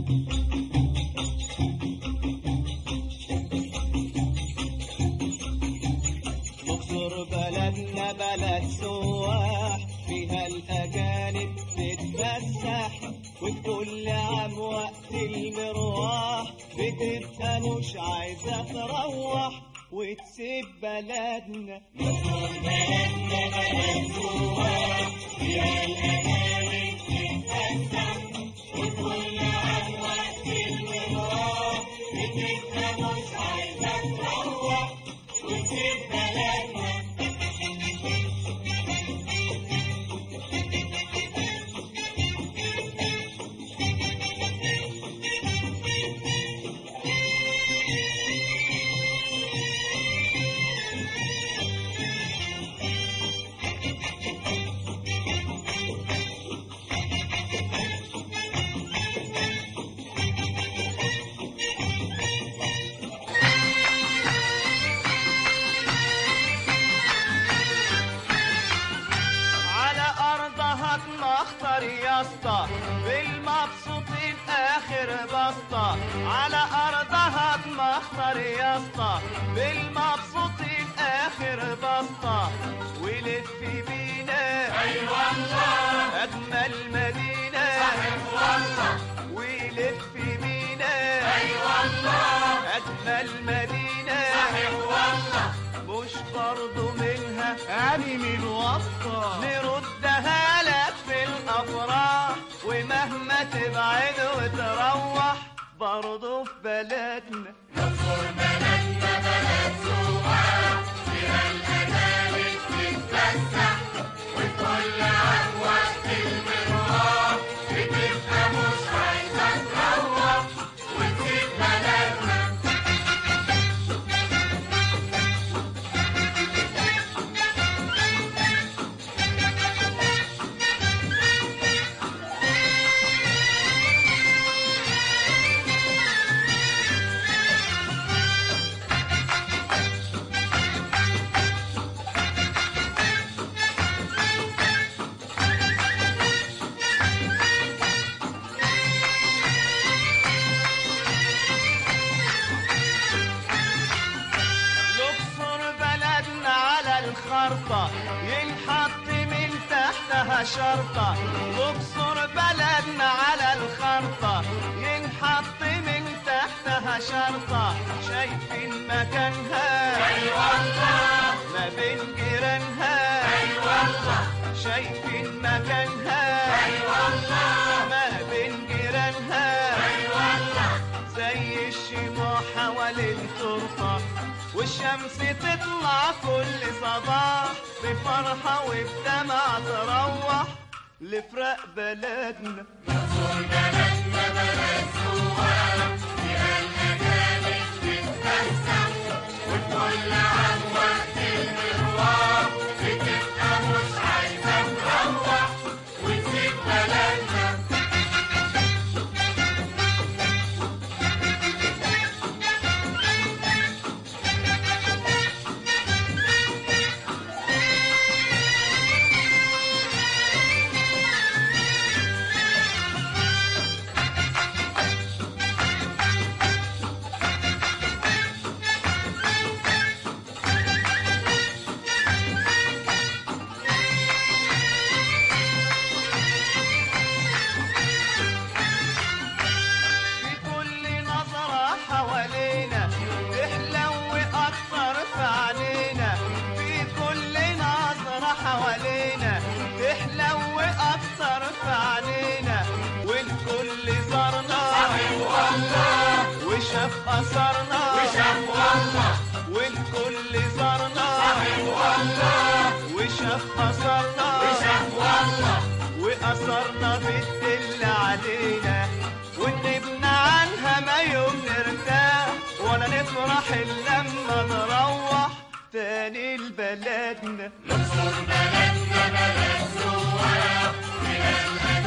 مصر بلدنا بلد سواح فيها الأجانب تتفسح وكل عام وقت المروح بتبقى مش عايزة تروح وتسيب بلدنا على أرضها تمخطر يا اسطى بالمبسوطين آخر بسطة على أرضها تمخطر يا اسطى بالمبسوطين آخر بسطة ولف بينا أي والله أجمل مدينة صحيح والله ولف بينا أي والله أجمل مدينة صحيح والله مش برضو منها يعني من وسطة نردها لك في الأفراح ومهما تبعد وتروح برضو في بلدنا الأقصر بلدنا على الخرطة ينحط من تحتها شرطة الأقصر بلدنا على الخرطة ينحط من تحتها شرطة شايفين مكانها أي والله ما بين جيرانها أي والله شايفين مكانها أي والله ما بين جيرانها أي والله زي الشموع حوالين ترفع والشمس تطلع كل صباح بفرحة وبدمع تروح لفرق بلدنا في كل نظرة حوالينا تحلو أكتر في عينينا في كل نظرة حوالينا تحلو أكتر في عينينا والكل زارنا صحيح والله وشاف أثرنا وشاف والله والكل زارنا صحيح والله وشاف أثرنا وشاف والله وأثرنا بتدل علينا ونبنى عنها ما يوم نرتاح ولا نفرح إلا لما نروح تاني لبلدنا نصر بلدنا بلد سواح من الأجانب